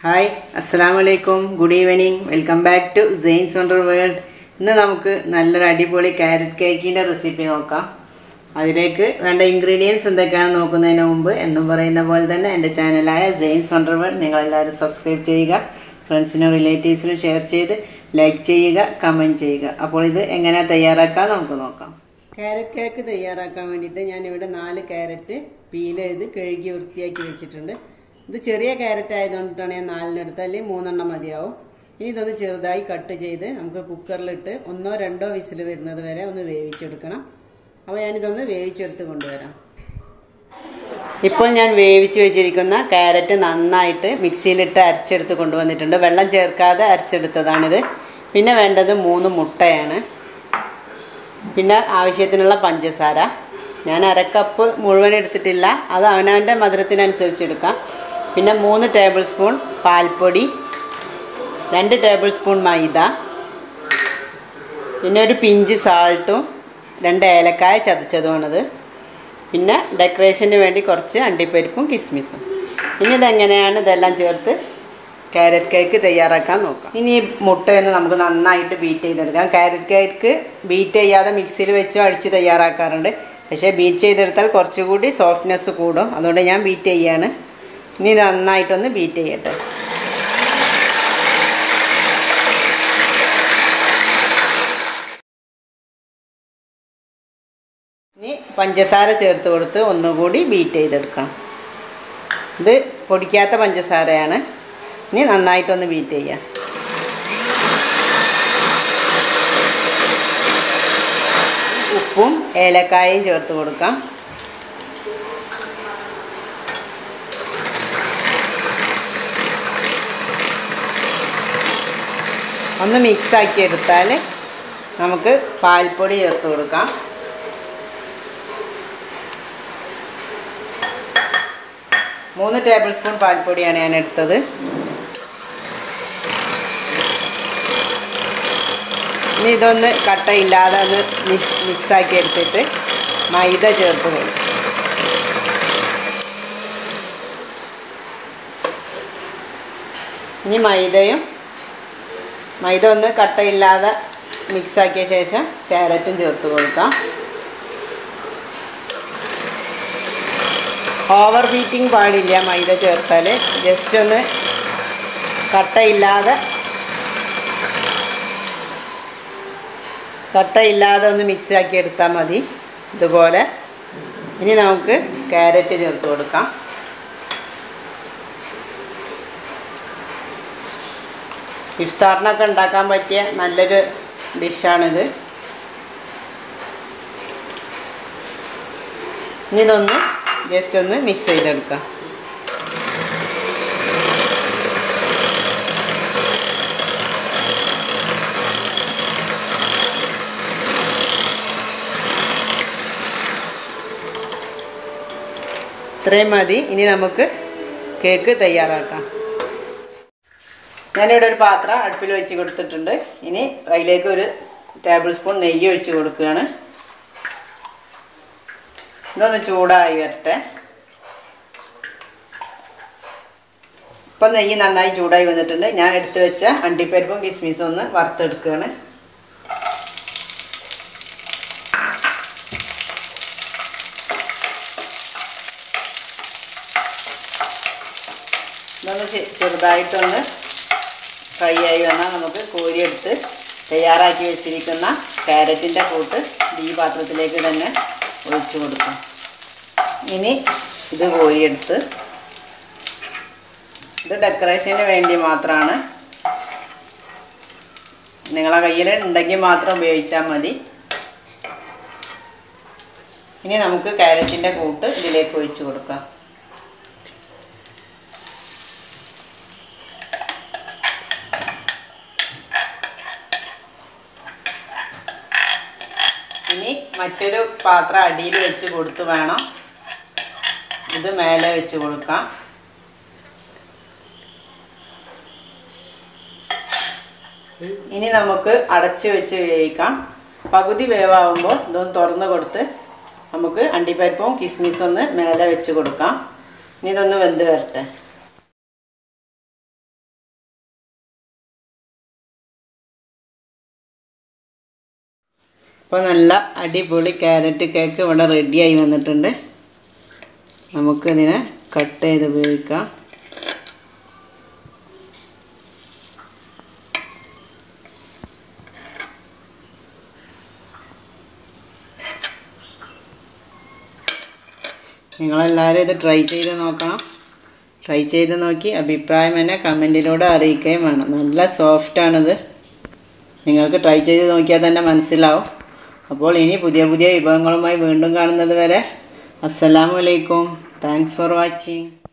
hi അസ്സാം വലൈക്കും good evening welcome back to science wonder world ഇന്ന് നമുക്ക് നല്ലൊരു അടിപൊളി ക്യാരറ്റ് കേക്കിൻ്റെ റെസിപ്പി നോക്കാം അതിലേക്ക് വേണ്ട ഇൻഗ്രീഡിയൻസ് എന്തൊക്കെയാണെന്ന് നോക്കുന്നതിന് മുമ്പ് എന്നും പറയുന്ന പോലെ തന്നെ എൻ്റെ ചാനലായ സെയിൻസ് വണ്ടർ വേൾഡ് നിങ്ങളെല്ലാവരും സബ്സ്ക്രൈബ് ചെയ്യുക ഫ്രണ്ട്സിനും റിലേറ്റീവ്സിനും ഷെയർ ചെയ്ത് ലൈക്ക് ചെയ്യുക കമൻറ്റ് ചെയ്യുക അപ്പോൾ ഇത് എങ്ങനെ തയ്യാറാക്കാം നമുക്ക് നോക്കാം ക്യാരറ്റ് കേക്ക് തയ്യാറാക്കാൻ വേണ്ടിയിട്ട് ഞാനിവിടെ നാല് ക്യാരറ്റ് പീൽ ചെയ്ത് കഴുകി വൃത്തിയാക്കി വെച്ചിട്ടുണ്ട് ഇത് ചെറിയ ക്യാരറ്റ് ആയതുകൊണ്ടിട്ടാണ് ഞാൻ നാലിനെടുത്ത് അല്ലെങ്കിൽ മൂന്നെണ്ണം മതിയാവും ഇനി ഇതൊന്ന് ചെറുതായി കട്ട് ചെയ്ത് നമുക്ക് കുക്കറിലിട്ട് ഒന്നോ രണ്ടോ വിസിൽ വരുന്നത് വരെ ഒന്ന് വേവിച്ചെടുക്കണം അപ്പോൾ ഞാനിതൊന്ന് വേവിച്ചെടുത്ത് കൊണ്ടുവരാം ഇപ്പോൾ ഞാൻ വേവിച്ച് വെച്ചിരിക്കുന്ന ക്യാരറ്റ് നന്നായിട്ട് മിക്സിയിലിട്ട് അരച്ചെടുത്ത് കൊണ്ടുവന്നിട്ടുണ്ട് വെള്ളം ചേർക്കാതെ അരച്ചെടുത്തതാണിത് പിന്നെ വേണ്ടത് മൂന്ന് മുട്ടയാണ് പിന്നെ ആവശ്യത്തിനുള്ള പഞ്ചസാര ഞാൻ അരക്കപ്പ് മുഴുവൻ എടുത്തിട്ടില്ല അത് അവനവൻ്റെ മധുരത്തിനനുസരിച്ച് എടുക്കാം പിന്നെ മൂന്ന് ടേബിൾ സ്പൂൺ പാൽപ്പൊടി രണ്ട് ടേബിൾ സ്പൂൺ മൈദ പിന്നെ ഒരു പിഞ്ച് സാൾട്ടും രണ്ട് ഏലക്കായ ചതച്ചതുമാണത് പിന്നെ ഡെക്കറേഷന് വേണ്ടി കുറച്ച് അണ്ടിപ്പരിപ്പും കിസ്മിസും ഇനി ഇതെങ്ങനെയാണ് ഇതെല്ലാം ചേർത്ത് ക്യാരറ്റ് കേക്ക് തയ്യാറാക്കാൻ നോക്കാം ഇനി ഈ മുട്ടയൊന്ന് നമുക്ക് നന്നായിട്ട് ബീറ്റ് ചെയ്തെടുക്കാം ക്യാരറ്റ് കേക്ക് ബീറ്റ് ചെയ്യാതെ മിക്സിയിൽ വെച്ചോ അടിച്ച് തയ്യാറാക്കാറുണ്ട് പക്ഷേ ബീറ്റ് ചെയ്തെടുത്താൽ കുറച്ചുകൂടി സോഫ്റ്റ്നെസ് കൂടും അതുകൊണ്ട് ഞാൻ ബീറ്റ് ചെയ്യാണ് ഇനി ഇത് നന്നായിട്ടൊന്ന് ബീറ്റ് ചെയ്യട്ടെ ഇനി പഞ്ചസാര ചേർത്ത് കൊടുത്ത് ഒന്നുകൂടി ബീറ്റ് ചെയ്തെടുക്കാം ഇത് പൊടിക്കാത്ത പഞ്ചസാരയാണ് ഇനി നന്നായിട്ടൊന്ന് ബീറ്റ് ചെയ്യാം ഉപ്പും ഏലക്കായയും ചേർത്ത് കൊടുക്കാം ഒന്ന് മിക്സ് ആക്കി എടുത്താൽ നമുക്ക് പാൽപ്പൊടി ചേർത്ത് കൊടുക്കാം മൂന്ന് ടേബിൾ സ്പൂൺ പാൽപ്പൊടിയാണ് ഞാൻ എടുത്തത് ഇനി ഇതൊന്ന് കട്ടയില്ലാതെ ഒന്ന് മിക്സ് മിക്സാക്കി എടുത്തിട്ട് മൈദ ചേർത്ത് കൊടുക്കും ഇനി മൈദയും മൈദ ഒന്ന് കട്ടയില്ലാതെ മിക്സാക്കിയ ശേഷം ക്യാരറ്റും ചേർത്ത് കൊടുക്കാം ഓവർ ബീറ്റിംഗ് പാടില്ല മൈദ ചേർത്താൽ ജസ്റ്റ് ഒന്ന് കട്ടയില്ലാതെ കട്ടയില്ലാതെ ഒന്ന് മിക്സ് ആക്കി എടുത്താൽ മതി ഇതുപോലെ ഇനി നമുക്ക് ക്യാരറ്റ് ചേർത്ത് കൊടുക്കാം ഇഫ്താറിനൊക്കെ ഉണ്ടാക്കാൻ പറ്റിയ നല്ലൊരു ഡിഷാണിത് ഇനി ഇതൊന്ന് ജസ്റ്റ് ഒന്ന് മിക്സ് ചെയ്തെടുക്കാം ഇത്രയും മതി ഇനി നമുക്ക് കേക്ക് തയ്യാറാക്കാം ഞാനിവിടെ ഒരു പാത്രം അടുപ്പിൽ വെച്ച് കൊടുത്തിട്ടുണ്ട് ഇനി അതിലേക്ക് ഒരു ടേബിൾ സ്പൂൺ നെയ്യ് ഒഴിച്ച് കൊടുക്കുകയാണ് ഇതൊന്ന് ചൂടായി വരട്ടെ ഇപ്പം നെയ്യ് നന്നായി ചൂടായി വന്നിട്ടുണ്ട് ഞാൻ എടുത്തു വെച്ച അണ്ടിപ്പരിപ്പും കിസ്മിസും ഒന്ന് വറുത്തെടുക്കുകയാണ് ഇതൊന്ന് ചെറുതായിട്ടൊന്ന് ഫ്രൈ ആയി വന്നാൽ നമുക്ക് കോരിയെടുത്ത് തയ്യാറാക്കി വെച്ചിരിക്കുന്ന ക്യാരറ്റിൻ്റെ കൂട്ട് ഈ പാത്രത്തിലേക്ക് തന്നെ ഒഴിച്ചു കൊടുക്കാം ഇനി ഇത് കോരിയെടുത്ത് ഇത് ഡെക്കറേഷന് വേണ്ടി മാത്രമാണ് നിങ്ങളെ കയ്യിൽ ഉണ്ടെങ്കിൽ മാത്രം ഉപയോഗിച്ചാൽ മതി ഇനി നമുക്ക് ക്യാരറ്റിൻ്റെ കൂട്ട് ഇതിലേക്ക് ഒഴിച്ചു കൊടുക്കാം ഇനി മറ്റൊരു പാത്രം അടിയിൽ വെച്ച് കൊടുത്ത് വേണം ഇത് മേലെ വെച്ച് കൊടുക്കാം ഇനി നമുക്ക് അടച്ച് വെച്ച് വേവിക്കാം പകുതി വേവാകുമ്പോൾ ഇതൊന്ന് തുറന്ന് കൊടുത്ത് നമുക്ക് അണ്ടിപ്പരിപ്പും കിസ്മിസും ഒന്ന് മേലെ വെച്ച് കൊടുക്കാം ഇനി ഇതൊന്ന് വെന്ത് വരട്ടെ അപ്പോൾ നല്ല അടിപൊളി ക്യാരറ്റ് കേക്ക് ഇവിടെ റെഡിയായി വന്നിട്ടുണ്ട് നമുക്കിതിനെ കട്ട് ചെയ്ത് ഉപയോഗിക്കാം നിങ്ങളെല്ലാവരും ഇത് ട്രൈ ചെയ്ത് നോക്കണം ട്രൈ ചെയ്ത് നോക്കി അഭിപ്രായം എന്നെ കമൻറ്റിലൂടെ അറിയിക്കുകയും വേണം നല്ല സോഫ്റ്റാണിത് നിങ്ങൾക്ക് ട്രൈ ചെയ്ത് നോക്കിയാൽ തന്നെ മനസ്സിലാവും അപ്പോൾ ഇനി പുതിയ പുതിയ വിഭവങ്ങളുമായി വീണ്ടും കാണുന്നത് വരെ അസ്സലാമു അലൈക്കും താങ്ക്സ് ഫോർ വാച്ചിങ്